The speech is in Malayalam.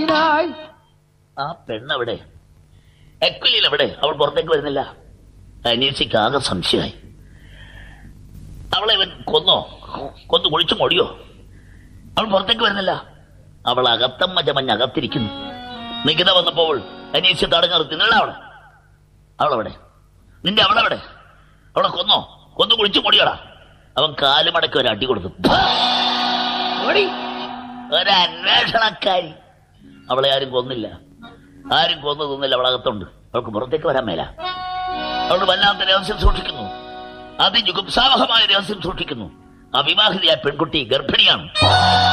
എന്തിനായി ആ പെണ്ണെവിടെ എക്വലിയിൽ എവിടെ അവൾ പുറത്തേക്ക് വരുന്നില്ല അനീസിക്ക് ആകെ സംശയമായി അവളെ ഇവൻ കൊന്നോ കൊന്നു കുളിച്ചു മൊടിയോ അവൾ പുറത്തേക്ക് വരുന്നില്ല അവൾ അകത്തമ്മ ചമഞ്ഞ് അകത്തിരിക്കുന്നു നികിത വന്നപ്പോൾ അനീസ് തടഞ്ഞു നിർത്തി നിള്ള അവളെ അവളെവിടെ നിന്റെ അവളെവിടെ അവളെ കൊന്നോ കൊന്നു കുളിച്ചു മൊടിയോടാ അവൻ കാലുമടക്കി ഒരു അടി കൊടുത്തു ഓടി ഒരു അന്വേഷണക്കാരി അവളെ ആരും കൊന്നില്ല ആരും കൊന്നു തിന്നില്ല അവളകത്തുണ്ട് അവൾക്ക് പുറത്തേക്ക് വരാൻ മേല അവൾ വല്ലാത്ത രഹസ്യം സൂക്ഷിക്കുന്നു അതിജുഗുപ്സാവഹമായ രഹസ്യം സൂക്ഷിക്കുന്നു അവിവാഹിതയായ പെൺകുട്ടി ഗർഭിണിയാണ്